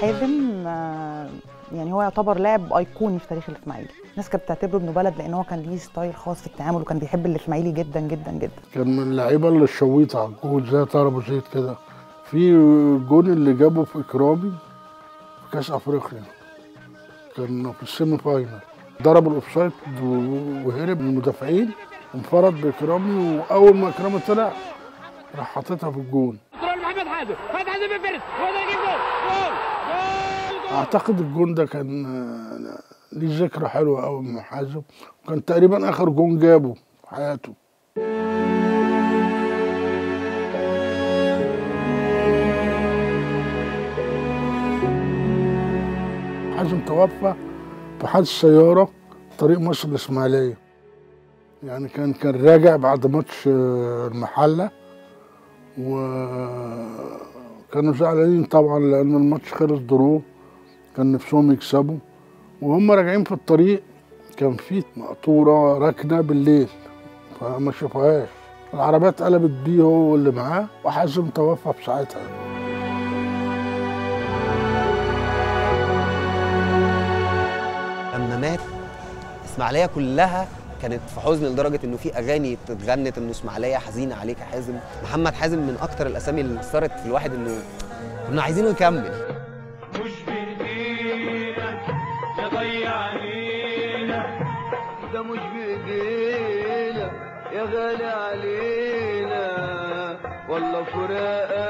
حازم آه، يعني هو يعتبر لاعب ايقوني في تاريخ الاسماعيلي الناس كانت بتعتبره ابن بلد لان هو كان ليه ستايل خاص في التعامل وكان بيحب الاسماعيلي جدا جدا جدا كان من اللعيبه اللي الشويطه على الجول زي طاهر ابو زيد كده في الجون اللي جابه في اكرامي في كاس افريقيا كان في السيمي فاينل ضرب الاوفسايد و- وهرب من المدافعين انفرد باكرامي واول ما اكرامي طلع راح حاططها في الجون كنترول محمد حازم محمد حازم بيفرس هو ده يجيب جول جول جول اعتقد الجون ده كان آه، ليه ذكرى حلوه قوي مع حازم وكان تقريبا اخر جون جابه في حياته حازم توفى في حادث سياره طريق مصر الاسماعيليه يعني كان كان راجع بعد ماتش آه، المحله وكانوا زعلانين طبعا لان الماتش خلص ضروب كان نفسهم يكسبوا وهم راجعين في الطريق كان في مقطوره راكنه بالليل فما شافوهاش العربيات قلبت بيه هو واللي معاه وحازم توفى في ساعتها لما مات اسماعيليه كلها كانت في حزن لدرجه انه في اغاني اتغنت انه اسماعيليه حزينه عليك يا حازم محمد حازم من اكتر الاسامي اللي اثرت في الواحد انه كنا عايزينه يكمل مش بايدينا يضيع علينا ده مش بايدينا يا غالي علينا والله فراقك